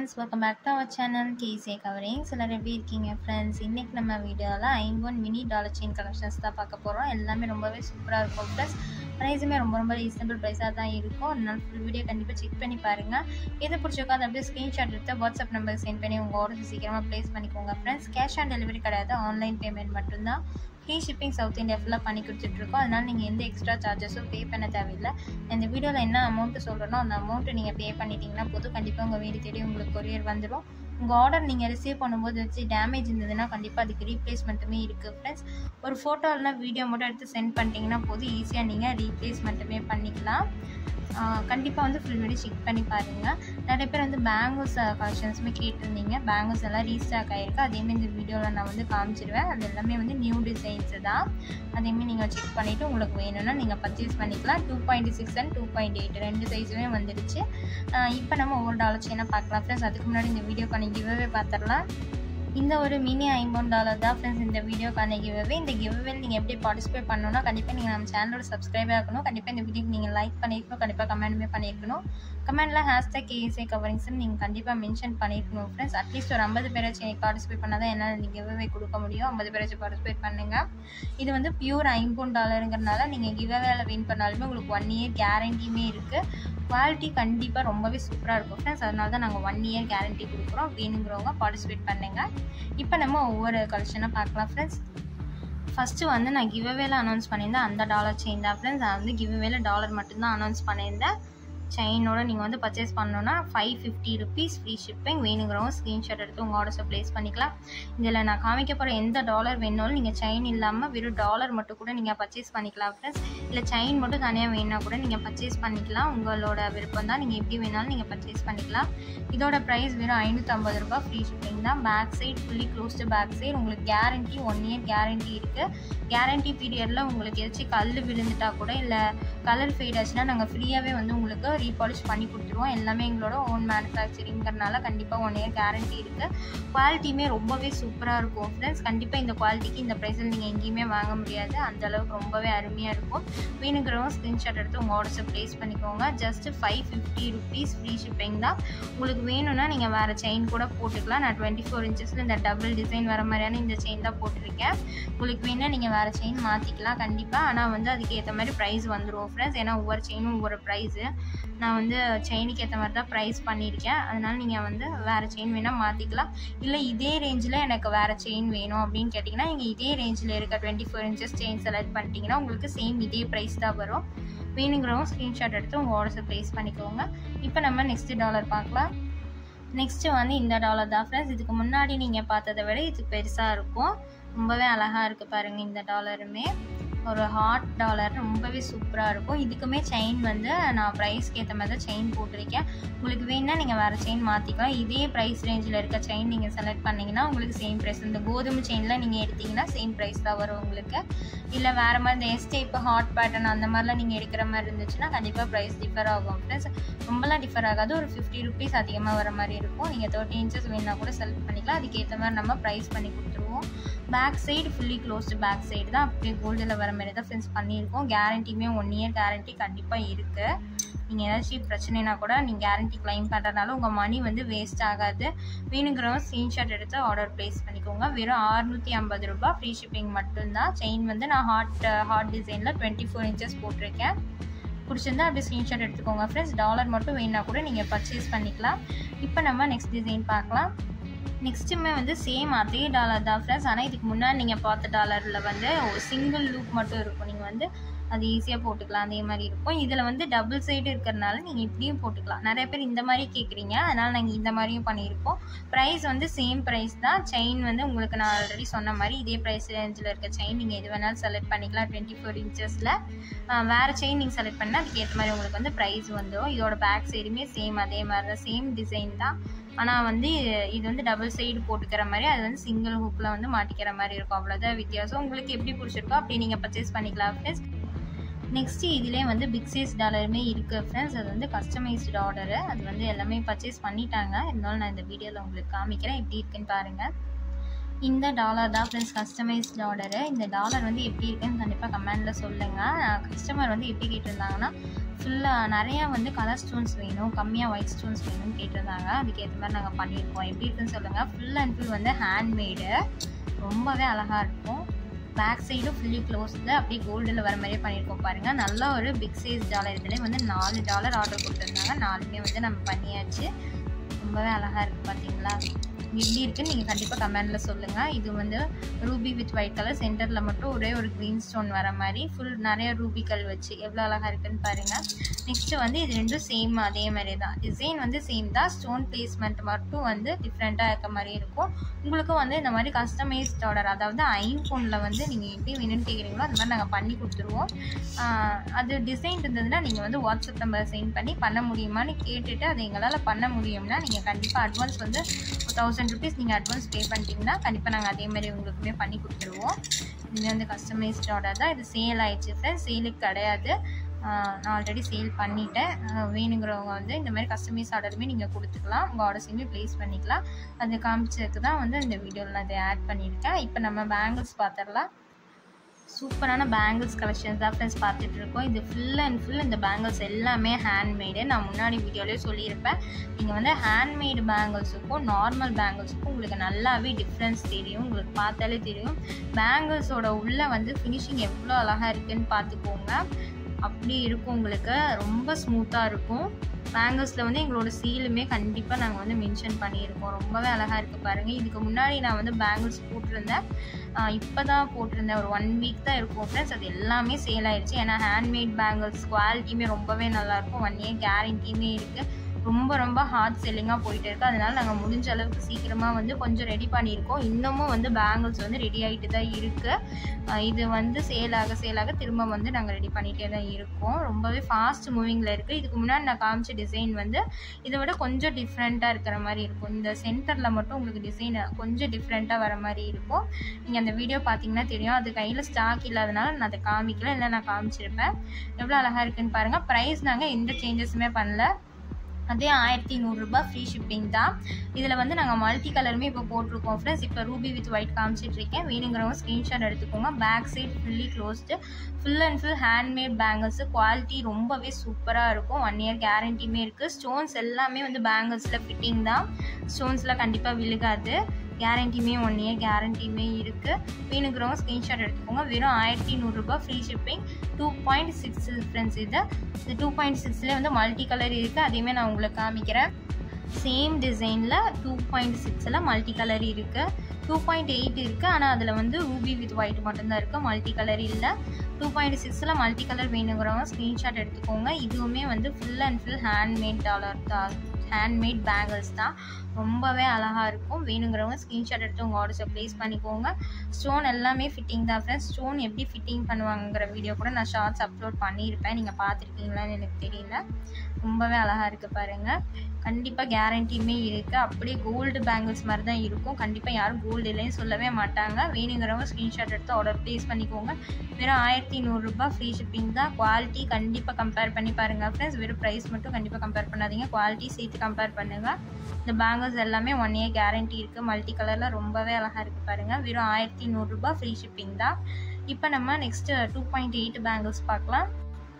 friends welcome back to our channel கேசே covering சிலர் எப்படி இருக்கீங்க ஃப்ரெண்ட்ஸ் இன்றைக்கி நம்ம வீடியோவில் ஐம்பொன் மினி டாலர் செயின் கலெக்ஷன்ஸ் தான் பார்க்க போகிறோம் எல்லாமே ரொம்பவே சூப்பராக இருக்கும் ப்ளஸ் ப்ரைஸுமே ரொம்ப ரொம்ப ரீசனபிள் ப்ரைஸாக தான் இருக்கும் அதனால ஃபுல் வீடியோ கண்டிப்பாக செக் பண்ணி பாருங்கள் எது பிடிச்சிருக்கோ அதை அப்படியே ஸ்க்ரீன்ஷாட் எடுத்து வாட்ஸ்அப் நம்பருக்கு சென்ட் பண்ணி உங்கள் ஆர்டர் சீக்கிரமாக ப்ளேஸ் பண்ணிக்கோங்க ஃப்ரெண்ட்ஸ் கேஷ் ஆன் டெலிவரி கிடையாது ஆன்லைன் பேமெண்ட் மட்டும்தான் ஃப்ரீ ஷிப்பிங் சவுத் இந்தியா ஃபுல்லாக பண்ணி கொடுத்துட்ருக்கோம் அதனால் நீங்கள் எந்த எக்ஸ்ட்ரா சார்ஜஸும் பே பண்ண தேவையில்லை இந்த வீடியோவில் என்ன அமௌண்ட்டு சொல்கிறனோ அந்த அமௌண்ட்டு நீங்கள் பே பண்ணிட்டீங்கன்னா போதும் கண்டிப்பாக உங்கள் வீடு தேடி உங்களுக்கு கொரியர் வந்துடும் உங்கள் ஆர்டர் நீங்கள் ரிசீவ் பண்ணும்போது வச்சு டேமேஜ் இருந்ததுன்னா கண்டிப்பாக அதுக்கு ரீப்ளேஸ்மெண்ட்டுமே இருக்குது ஃப்ரெண்ட்ஸ் ஒரு ஃபோட்டோ இல்லைனா வீடியோ மட்டும் எடுத்து சென்ட் பண்ணிட்டீங்கன்னா போதும் ஈஸியாக நீங்கள் ரீப்ளேஸ்மெண்ட்டுமே பண்ணிக்கலாம் கண்டிப்பாக வந்து ஃபுல் வீடியோ செக் பண்ணி பாருங்கள் நிறைய பேர் வந்து பேங்கிள்ஸ் கலெக்ஷன்ஸுமே கேட்டிருந்தீங்க பேங்கிள்ஸ் எல்லாம் ரீஸ்டாக் ஆகிருக்கு அதேமாதிரி இந்த வீடியோவில் நான் வந்து காமிச்சிருவேன் அது எல்லாமே வந்து நியூ டிசைன்ஸு தான் அதேமாதிரி நீங்கள் செக் பண்ணிவிட்டு உங்களுக்கு வேணும்னா நீங்கள் பர்ச்சேஸ் பண்ணிக்கலாம் two point six and two point eight ரெண்டு சைஸுமே வந்துடுச்சு இப்போ நம்ம ஒவ்வொரு டாலர் செயினாக பார்க்கலாம் ஃப்ரெண்ட்ஸ் அதுக்கு முன்னாடி இந்த வீடியோக்கான கிவ்வே பார்த்துடலாம் இந்த ஒரு மினி ஐம்பது டாலர் தான் ஃப்ரெண்ட்ஸ் இந்த வீடியோக்கான கிவ்வே இந்த கிவ்வே நீங்கள் எப்படி பார்ட்டிசிபேட் பண்ணணும்னா கண்டிப்பாக நீங்கள் நம்ம சேனலோட சப்ஸ்கிரைப் ஆகணும் கண்டிப்பாக இந்த வீடியோக்கு நீங்கள் லைக் பண்ணியிருக்கணும் கண்டிப்பாக கமெண்ட்டுமே பண்ணியிருக்கணும் கமெண்ட்டில் ஹேஷ்டாக் கேஎஸ்ஏ கவரிங்ஸ்னு நீங்கள் கண்டிப்பாக மென்ஷன் பண்ணியிருக்கணும் ஃப்ரெண்ட்ஸ் அட்லீஸ்ட் ஒரு ஐம்பது பேராச்சும் பார்ட்டிசிபேட் பண்ணால் தான் என்னால் இந்த கிவ்வே கொடுக்க முடியும் ஐம்பது பேராச்சும் பார்ட்டிசிபேட் பண்ணுங்கள் இது வந்து பியூர் ஐம்பது டாலருங்கிறனால நீங்கள் கிவ்வேல வின் பண்ணாலுமே உங்களுக்கு ஒன் இயர் கேரண்டியுமே இருக்குது குவாலிட்டி கண்டிப்பாக ரொம்பவே சூப்பராக இருக்கும் ஃப்ரெண்ட்ஸ் அதனால தான் நாங்கள் ஒன் இயர் கேரண்டி கொடுக்குறோம் வேணுங்கிறவங்க பார்ட்டிசிபேட் பண்ணுங்கள் இப்போ நம்ம ஒவ்வொரு கலெக்ஷனாக பார்க்கலாம் ஃப்ரெண்ட்ஸ் ஃபஸ்ட்டு வந்து நான் கிவ்அவேல அனௌன்ஸ் பண்ணியிருந்தேன் அந்த டாலர் செயின் தான் ஃப்ரெண்ட்ஸ் நான் வந்து கிவ்அவேல டாலர் மட்டும்தான் அனௌன்ஸ் பண்ணியிருந்தேன் செயினோட நீங்கள் வந்து பர்ச்சேஸ் பண்ணணுன்னா five fifty rupees free shipping வேணுங்கிறவங்க ஸ்க்ரீன்ஷாட் எடுத்து உங்கள் ஆர்டர்ஸை ப்ளேஸ் பண்ணிக்கலாம் இதில் நான் காமிக்க போகிற எந்த டாலர் வேணாலும் நீங்கள் செயின் இல்லாமல் வெறும் டாலர் மட்டும் கூட நீங்கள் பர்ச்சேஸ் பண்ணிக்கலாம் ஃப்ரெண்ட்ஸ் இல்லை செயின் மட்டும் தனியாக வேணுன்னா கூட நீங்கள் பர்ச்சேஸ் பண்ணிக்கலாம் உங்களோட விருப்பம் தான் நீங்கள் எப்படி வேணாலும் நீங்கள் பர்ச்சேஸ் பண்ணிக்கலாம் இதோட ப்ரைஸ் வெறும் ஐநூற்றம்பது ரூபா ஃப்ரீ ஷிப்பிங் தான் back side fully closed back side உங்களுக்கு கேரண்டி ஒன் இயர் கேரண்டி இருக்குது கேரண்டி பீரியடில் உங்களுக்கு ஏதாச்சும் கல் விழுந்துட்டா கூட இல்லை கலர் ஃபெய்ட் ஆச்சுன்னா நாங்கள் ஃப்ரீயாகவே வந்து உங்களுக்கு ரீபாலிஷ் பண்ணி கொடுத்துருவோம் எல்லாமே எங்களோட ஓன் மேனுஃபேக்சரிங்கிறனால கண்டிப்பாக ஒன் இயர் கேரண்டி இருக்குது குவாலிட்டியுமே ரொம்பவே சூப்பராக இருக்கும் ஃப்ரெண்ட்ஸ் கண்டிப்பாக இந்த குவாலிட்டிக்கு இந்த ப்ரைஸில் நீங்கள் எங்கேயுமே வாங்க முடியாது அந்த அளவுக்கு ரொம்பவே அருமையாக இருக்கும் வேணுங்கிறவங்க ஸ்க்ரீன்ஷாட் எடுத்து உங்கள் ஆர்டர்ஸை ப்ளேஸ் பண்ணிக்கோங்க just five fifty rupees free shipping தான் உங்களுக்கு வேணும்னா நீங்கள் வேறு செயின் கூட போட்டுக்கலாம் நான் டுவெண்ட்டி ஃபோர் இன்ச்சஸில் இந்த டபுள் டிசைன் வர மாதிரியான இந்த செயின் தான் போட்டிருக்கேன் உங்களுக்கு வேணால் நீங்கள் வேறு செயின் மாற்றிக்கலாம் கண்டிப்பாக ஆனால் வந்து அதுக்கு ஏற்ற மாதிரி ப்ரைஸ் வந்துடும் ஃப்ரெண்ட்ஸ் ஏன்னா ஒவ்வொரு செயினும் ஒவ்வொரு ப்ரைஸு நான் வந்து செயினுக்கு ஏற்ற மாதிரி தான் ப்ரைஸ் பண்ணியிருக்கேன் அதனால் நீங்கள் வந்து வேறு செயின் வேணால் மாற்றிக்கலாம் இல்லை இதே ரேஞ்சில் எனக்கு வேறு செயின் வேணும் அப்படின்னு கேட்டிங்கன்னா நீங்கள் இதே ரேஞ்சில் இருக்க twenty four inches chain select பண்ணிட்டீங்கன்னா உங்களுக்கு சேம் இதே ப்ரைஸ் தான் வரும் வேணுங்கிறவங்க ஸ்க்ரீன்ஷாட் எடுத்து உங்கள் ஆர்டர்ஸை ப்ளேஸ் பண்ணிக்கோங்க இப்போ நம்ம நெக்ஸ்ட்டு டாலர் பார்க்கலாம் நெக்ஸ்ட்டு வந்து இந்த டாலர் தான் ஃப்ரெண்ட்ஸ் இதுக்கு முன்னாடி நீங்கள் பார்த்ததை விட இது பெருசாக இருக்கும் ரொம்பவே அழகாக இருக்குது பாருங்கள் இந்த டாலருமே ஒரு ஹாட் டாலர் ரொம்பவே சூப்பராக இருக்கும் இதுக்குமே செயின் வந்து நான் ப்ரைஸ்க்கு ஏற்ற மாதிரி தான் செயின் போட்டிருக்கேன் உங்களுக்கு வேணுன்னா நீங்கள் வேறு செயின் மாற்றிக்கலாம் இதே ப்ரைஸ் ரேஞ்சில் இருக்க செயின் நீங்கள் செலக்ட் பண்ணிங்கன்னா உங்களுக்கு சேம் ப்ரைஸ் இந்த கோதுமை செயினில் நீங்கள் எடுத்திங்கன்னா சேம் ப்ரைஸ் தான் வரும் உங்களுக்கு இல்லை வேறு மாதிரி இந்த எஸ் டைப்பு ஹாட் பேட்டர்ன் அந்த மாதிரிலாம் நீங்கள் எடுக்கிற மாதிரி இருந்துச்சுன்னா கண்டிப்பாக ப்ரைஸ் டிஃபர் ஆகும் ப்ளஸ் ரொம்பலாம் டிஃபர் ஆகாது ஒரு ஃபிஃப்டி ருபீஸ் அதிகமாக வர மாதிரி இருக்கும் நீங்கள் தேர்ட்டி இன்ச்சஸ் வேணா கூட செலக்ட் பண்ணிக்கலாம் அதுக்கேற்ற மாதிரி நம்ம ப்ரைஸ் பண்ணி கொடுத்துருவோம் back side fully closed back side தான் அப்படியே கோல்டில் வர மாதிரி தான் ஃப்ரெண்ட்ஸ் பண்ணியிருக்கோம் கேரண்டியுமே ஒன் இயர் கேரண்டி கண்டிப்பாக இருக்குது நீங்கள் ஏதாச்சும் பிரச்சனைனா கூட நீங்கள் கேரண்டி கிளைம் பண்ணுறதுனால உங்கள் மணி வந்து வேஸ்ட் ஆகாது வேணுங்கிறவங்க ஸ்க்ரீன்ஷாட் எடுத்து ஆர்டர் ப்ளேஸ் பண்ணிக்கோங்க வெறும் அறுநூற்றி ஐம்பது ரூபா ஃப்ரீ ஷிப்பிங் மட்டும்தான் செயின் வந்து நான் ஹாட் ஹாட் டிசைனில் டுவெண்ட்டி ஃபோர் இன்ச்சஸ் போட்டிருக்கேன் பிடிச்சிருந்தா அப்படியே ஸ்க்ரீன்ஷாட் எடுத்துக்கோங்க ஃப்ரெண்ட்ஸ் டாலர் மட்டும் வேணா கூட நீங்கள் பர்ச்சேஸ் பண்ணிக்கலாம் இப்போ நம்ம நெக்ஸ்ட் டிசைன் பார்க்கலாம் நெக்ஸ்ட்டுமே வந்து சேம் அதே டாலர் தான் ஃப்ரெண்ட்ஸ் ஆனால் இதுக்கு முன்னாடி நீங்கள் பார்த்த டாலரில் வந்து ஒரு சிங்கிள் லூப் மட்டும் இருக்கும் நீங்கள் வந்து அது ஈஸியாக போட்டுக்கலாம் அதே மாதிரி இருக்கும் இதில் வந்து டபுள் சைடு இருக்கிறனால நீங்கள் இப்படியும் போட்டுக்கலாம் நிறைய பேர் இந்த மாதிரி கேட்குறீங்க அதனால் நாங்கள் இந்த மாதிரியும் பண்ணியிருக்கோம் ப்ரைஸ் வந்து சேம் ப்ரைஸ் தான் செயின் வந்து உங்களுக்கு நான் ஆல்ரெடி சொன்ன மாதிரி இதே ப்ரைஸ் ரேஞ்சில் இருக்க செயின் நீங்கள் எது வேணாலும் செலக்ட் பண்ணிக்கலாம் டுவெண்ட்டி ஃபோர் இன்ச்சஸில் வேறு செயின் நீங்கள் செலக்ட் பண்ணால் அதுக்கு ஏற்ற மாதிரி உங்களுக்கு வந்து ப்ரைஸ் வந்துடும் இதோட பேக் சைடுமே சேம் அதே மாதிரி தான் சேம் டிசைன் தான் ஆனால் வந்து இது வந்து டபுள் சைடு போட்டுக்கிற மாதிரி அது வந்து சிங்கிள் ஹூக்கில் வந்து மாட்டிக்கிற மாதிரி இருக்கும் அவ்வளோதான் வித்தியாசம் உங்களுக்கு எப்படி பிடிச்சிருக்கோ அப்படி நீங்கள் பர்ச்சேஸ் பண்ணிக்கலாம் ஃப்ரெண்ட்ஸ் நெக்ஸ்ட்டு இதிலே வந்து பிக் சைஸ் டாலருமே இருக்குது ஃப்ரெண்ட்ஸ் அது வந்து கஸ்டமைஸ்டு ஆர்டரு அது வந்து எல்லாமே பர்ச்சேஸ் பண்ணிட்டாங்க இருந்தாலும் நான் இந்த வீடியோவில் உங்களுக்கு காமிக்கிறேன் எப்படி இருக்குன்னு பாருங்கள் இந்த டாலர் தான் ஃப்ரெண்ட்ஸ் கஸ்டமைஸ்டு ஆர்டரு இந்த டாலர் வந்து எப்படி இருக்குன்னு கண்டிப்பாக கமெண்டில் சொல்லுங்கள் கஸ்டமர் வந்து எப்படி கேட்டிருந்தாங்கன்னா ஃபுல்லாக நிறையா வந்து கலர் ஸ்டோன்ஸ் வேணும் கம்மியாக ஒயிட் ஸ்டோன்ஸ் வேணும்னு கேட்டிருந்தாங்க அதுக்கேற்ற மாதிரி நாங்கள் பண்ணியிருக்கோம் எப்படி இருக்குன்னு சொல்லுங்கள் ஃபுல் அண்ட் ஃபுல் வந்து ஹேண்ட்மேடு ரொம்பவே அழகாக இருக்கும் பேக் சைடும் ஃபுல்லி க்ளோஸில் அப்படியே கோல்டில் வர மாதிரியே பண்ணியிருக்கோம் பாருங்கள் நல்ல ஒரு பிக் சைஸ் டாலர் இதுலேயே வந்து நாலு டாலர் ஆர்டர் கொடுத்துருந்தாங்க நாலுமே வந்து நம்ம பண்ணியாச்சு ரொம்பவே அழகாக இருக்குது பார்த்தீங்களா எப்படி இருக்குன்னு நீங்கள் கண்டிப்பாக கமெண்டில் சொல்லுங்கள் இது வந்து ரூபி வித் ஒயிட் கலர் சென்டரில் மட்டும் ஒரே ஒரு க்ரீன் ஸ்டோன் வர மாதிரி ஃபுல் நிறைய ரூபிக்கல் வச்சு எவ்வளோ அழகாக இருக்குன்னு பாருங்கள் நெக்ஸ்ட்டு வந்து இது ரெண்டும் சேம் அதே மாதிரி தான் டிசைன் வந்து சேம் தான் ஸ்டோன் பிளேஸ்மெண்ட் மட்டும் வந்து டிஃப்ரெண்ட்டாக இருக்க மாதிரி இருக்கும் உங்களுக்கும் வந்து இந்த மாதிரி கஸ்டமைஸ்ட் ஆர்டர் அதாவது ஐஃபோனில் வந்து நீங்கள் எப்படி வேணும்னு கேட்குறீங்களோ அந்த மாதிரி நாங்கள் பண்ணி கொடுத்துருவோம் அது டிசைன் இருந்ததுன்னா நீங்கள் வந்து வாட்ஸ்அப் நம்பர் சென்ட் பண்ணி பண்ண முடியுமான்னு கேட்டுட்டு அதை எங்களால் பண்ண முடியும்னா நீங்கள் கண்டிப்பாக அட்வான்ஸ் வந்து தௌசண்ட் ருபீஸ் நீங்கள் அட்வான்ஸ் பே பண்ணிட்டீங்கன்னா கண்டிப்பாக நாங்கள் அதே மாதிரி உங்களுக்குமே பண்ணி கொடுத்துருவோம் இது வந்து கஸ்டமைஸ்ட் ஆர்டர் தான் இது சேல் ஆயிடுச்சு ஃப்ரெண்ட்ஸ் சேலுக்கு கிடையாது நான் ஆல்ரெடி சேல் பண்ணிட்டேன் வேணுங்கிறவங்க வந்து இந்த மாதிரி கஸ்டமைஸ் ஆர்டருமே நீங்கள் கொடுத்துக்கலாம் உங்கள் ஆர்டர்ஸையுமே ப்ளேஸ் பண்ணிக்கலாம் அது காமிச்சதுக்கு தான் வந்து இந்த வீடியோவில் நான் இதை ஆட் பண்ணியிருக்கேன் இப்போ நம்ம பேங்கிள்ஸ் பார்த்துடலாம் சூப்பரான பேங்கிள்ஸ் கலெக்ஷன்ஸ் தான் ஃப்ரெண்ட்ஸ் பார்த்துட்டு இருக்கோம் இது ஃபுல் அண்ட் ஃபுல் இந்த பேங்கிள்ஸ் எல்லாமே ஹேண்ட்மேடு நான் முன்னாடி வீடியோலேயே சொல்லியிருப்பேன் நீங்கள் வந்து ஹேண்ட்மேடு பேங்கிள்ஸுக்கும் நார்மல் பேங்கிள்ஸுக்கும் உங்களுக்கு நல்லாவே டிஃப்ரென்ஸ் தெரியும் உங்களுக்கு பார்த்தாலே தெரியும் பேங்கிள்ஸோட உள்ளே வந்து ஃபினிஷிங் எவ்வளோ அழகாக இருக்குன்னு பார்த்துக்கோங்க அப்படி இருக்கும் உங்களுக்கு ரொம்ப ஸ்மூத்தாக இருக்கும் பேங்கிள்ஸில் வந்து எங்களோட சீலுமே கண்டிப்பாக நாங்கள் வந்து மென்ஷன் பண்ணியிருக்கோம் ரொம்பவே அழகாக இருக்குது பாருங்கள் இதுக்கு முன்னாடி நான் வந்து பேங்கிள்ஸ் போட்டிருந்தேன் இப்போ தான் போட்டிருந்தேன் ஒரு ஒன் வீக் தான் இருக்கும் ஃப்ரெண்ட்ஸ் அது எல்லாமே சேல் ஆயிடுச்சு ஏன்னா ஹேண்ட்மேட் பேங்கிள்ஸ் குவாலிட்டியுமே ரொம்பவே நல்லாயிருக்கும் ஒன் இயர் கேரண்டியுமே இருக்குது ரொம்ப ரொம்ப ஹார்ட் செல்லிங்காக போயிட்டு இருக்குது அதனால நாங்கள் முடிஞ்ச அளவுக்கு சீக்கிரமாக வந்து கொஞ்சம் ரெடி பண்ணியிருக்கோம் இன்னமும் வந்து பேங்கிள்ஸ் வந்து ரெடி ஆகிட்டு தான் இருக்குது இது வந்து சேலாக சேலாக திரும்ப வந்து நாங்கள் ரெடி பண்ணிகிட்டே தான் இருக்கோம் ரொம்பவே ஃபாஸ்ட் மூவிங்கில் இருக்குது இதுக்கு முன்னாடி நான் காமிச்ச டிசைன் வந்து இதை விட கொஞ்சம் டிஃப்ரெண்ட்டாக இருக்கிற மாதிரி இருக்கும் இந்த சென்டரில் மட்டும் உங்களுக்கு டிசைன் கொஞ்சம் டிஃப்ரெண்ட்டாக வர மாதிரி இருக்கும் நீங்கள் அந்த வீடியோ பார்த்தீங்கன்னா தெரியும் அது கையில் ஸ்டாக் இல்லாதனால நான் அதை காமிக்கல இல்லை நான் காமிச்சிருப்பேன் எவ்வளோ அழகாக இருக்குன்னு பாருங்கள் ப்ரைஸ் நாங்கள் எந்த சேஞ்சஸுமே பண்ணல அதே ஆயிரத்தி நூறுரூபா ஃப்ரீ ஷிப்பிங் தான் இதில் வந்து நாங்கள் மல்டி கலருமே இப்போ போட்டிருக்கோம் ஃப்ரெண்ட்ஸ் இப்போ ரூபி வித் ஒயிட் காமிச்சிட்டு இருக்கேன் வேணுங்கிறவங்க ஸ்க்ரீன்ஷாட் எடுத்துக்கோங்க back side fully closed full and full handmade bangles quality ரொம்பவே சூப்பராக இருக்கும் ஒன் இயர் கேரண்டியுமே இருக்குது ஸ்டோன்ஸ் எல்லாமே வந்து பேங்கிள்ஸில் ஃபிட்டிங் தான் ஸ்டோன்ஸில் கண்டிப்பாக விழுகாது கேரண்டியுமே ஒன் இயர் கேரண்டியுமே இருக்குது வேணுங்கிறவங்க ஸ்க்ரீன்ஷாட் எடுத்துக்கோங்க வெறும் ஆயிரத்தி நூறுரூபா free shipping two point six friends இது இது டூ பாயிண்ட் சிக்ஸ்லேயே வந்து மல்டி கலர் இருக்குது அதையுமே நான் உங்களுக்கு காமிக்கிறேன் சேம் டிசைனில் டூ பாயிண்ட் சிக்ஸில் மல்டி கலர் இருக்குது டூ பாயிண்ட் எயிட் இருக்குது ஆனால் அதில் வந்து ரூபி வித் ஒயிட் மட்டும்தான் இருக்குது மல்டி கலர் இல்லை டூ பாயிண்ட் சிக்ஸில் மல்டி கலர் வேணுங்கிறவங்க ஸ்க்ரீன்ஷாட் எடுத்துக்கோங்க இதுவுமே வந்து full and full handmade dollar தான் ஹேண்ட்மேட் பேங்கிள்ஸ் தான் ரொம்பவே அழகாக இருக்கும் வேணுங்கிறவங்க ஸ்க்ரீன்ஷாட் எடுத்து உங்கள் ஆர்டர்ஸை ப்ளேஸ் பண்ணிக்கோங்க ஸ்டோன் எல்லாமே ஃபிட்டிங் தான் ஃப்ரெண்ட்ஸ் ஸ்டோன் எப்படி ஃபிட்டிங் பண்ணுவாங்கிற வீடியோ கூட நான் ஷார்ட்ஸ் அப்லோட் பண்ணியிருப்பேன் நீங்கள் பார்த்துருக்கீங்களான்னு எனக்கு தெரியல ரொம்பவே அழகாக இருக்குது பாருங்கள் கண்டிப்பாக கேரண்டியுமே இருக்குது அப்படியே கோல்டு பேங்கிள்ஸ் மாதிரி தான் இருக்கும் கண்டிப்பாக யாரும் கோல்டு இல்லைன்னு சொல்லவே மாட்டாங்க வேணுங்கிறவங்க ஸ்க்ரீன்ஷாட் எடுத்து ஆர்டர் ப்ளேஸ் பண்ணிக்கோங்க வெறும் ஆயிரத்தி நூறுரூபா ஃப்ரீ ஷிப்பிங் தான் குவாலிட்டி கண்டிப்பாக கம்பேர் பண்ணி பாருங்கள் ஃப்ரெண்ட்ஸ் வெறும் ப்ரைஸ் மட்டும் கண்டிப்பாக கம்பேர் பண்ணாதீங்க குவாலிட்டி சேர்த்து கம்பேர் பண்ணுங்கள் இந்த பேங்கிள்ஸ் எல்லாமே ஒன் இயர் கேரண்டி இருக்குது மல்டி கலரில் ரொம்பவே அழகாக இருக்குது பாருங்கள் வெறும் ஆயிரத்தி நூறுரூபா ஃப்ரீ ஷிப்பிங் தான் இப்போ நம்ம next two point eight bangles பார்க்கலாம்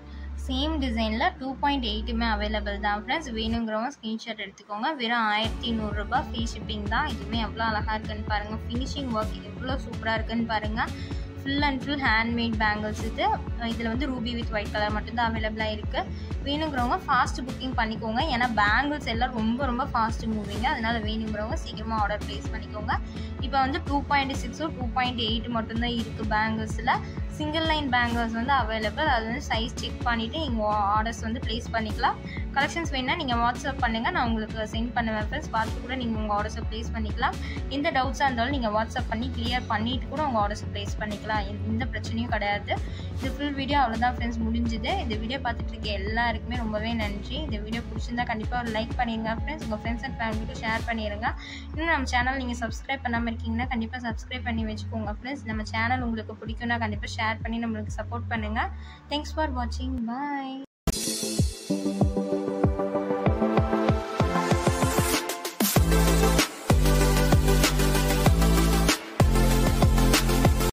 சேம் டிசைனில் டூ பாயிண்ட் எயிட்டுமே அவைலபிள் தான் ஃப்ரெண்ட்ஸ் வேணுங்கிறவங்க ஸ்க்ரீன்ஷாட் எடுத்துக்கோங்க வெறும் ஆயிரத்தி நூறுரூபா ஃப்ரீ ஷிப்பிங் தான் இதுவுமே எவ்வளோ அழகாக இருக்குன்னு பாருங்கள் ஃபினிஷிங் ஒர்க் எவ்வளோ சூப்பராக இருக்குன்னு பாருங்கள் full and full handmade bangles இது இதில் வந்து ரூபி வித் ஒயிட் கலர் மட்டும்தான் அவைலபிளாக இருக்குது வேணுங்கிறவங்க ஃபாஸ்ட் புக்கிங் பண்ணிக்கோங்க ஏன்னா பேங்கிள்ஸ் எல்லாம் ரொம்ப ரொம்ப ஃபாஸ்ட் மூவிங்க அதனால் வேணுங்கிறவங்க சீக்கிரமாக ஆர்டர் ப்ளேஸ் பண்ணிக்கோங்க இப்போ வந்து டூ பாயிண்ட் சிக்ஸும் டூ பாயிண்ட் எயிட் மட்டும்தான் இருக்குது பேங்கிள்ஸில் சிங்கிள் லைன் பேங்கிள்ஸ் வந்து அவைலபிள் அது வந்து சைஸ் செக் பண்ணிவிட்டு நீங்கள் ஆர்டர்ஸ் வந்து ப்ளேஸ் பண்ணிக்கலாம் கலெக்ஷன்ஸ் வேணுன்னா நீங்கள் வாட்ஸ்அப் பண்ணுங்கள் நான் உங்களுக்கு சென்ட் பண்ணுவேன் ஃப்ரெண்ட்ஸ் பார்த்து கூட நீங்கள் உங்கள் ஆர்டர்ஸை ப்ளேஸ் பண்ணிக்கலாம் எந்த டவுட்ஸாக இருந்தாலும் நீங்கள் வாட்ஸ்அப் பண்ணி கிளியர் பண்ணிவிட்டு கூட உங்கள் ஆர்டர்ஸை ப்ளேஸ் பண்ணிக்கலாம் எந்த பிரச்சனையும் கிடையாது இது ஃபுல் வீடியோ அவ்வளோதான் ஃப்ரெண்ட்ஸ் முடிஞ்சுது இந்த வீடியோ பார்த்துட்டு இருக்க எல்லாருக்குமே ரொம்பவே நன்றி இந்த வீடியோ பிடிச்சிருந்தா கண்டிப்பாக ஒரு லைக் பண்ணிடுங்க ஃப்ரெண்ட்ஸ் உங்கள் ஃப்ரெண்ட்ஸ் அண்ட் ஃபேமிலிக்கு ஷேர் பண்ணிடுங்க இன்னும் நம்ம சேனல் நீங்கள் சப்ஸ்கிரைப் பண்ணாமல் இருக்கீங்கன்னா கண்டிப்பாக சப்ஸ்கிரைப் பண்ணி வச்சுக்கோங்க ஃப்ரெண்ட்ஸ் நம்ம சேனல் உங்களுக்கு பிடிக்கும்னா கண்டிப்பாக ஷேர் பண்ணி நம்மளுக்கு சப்போர்ட் பண்ணுங்கள் தேங்க்ஸ் ஃபார் வாட்சிங் பாய்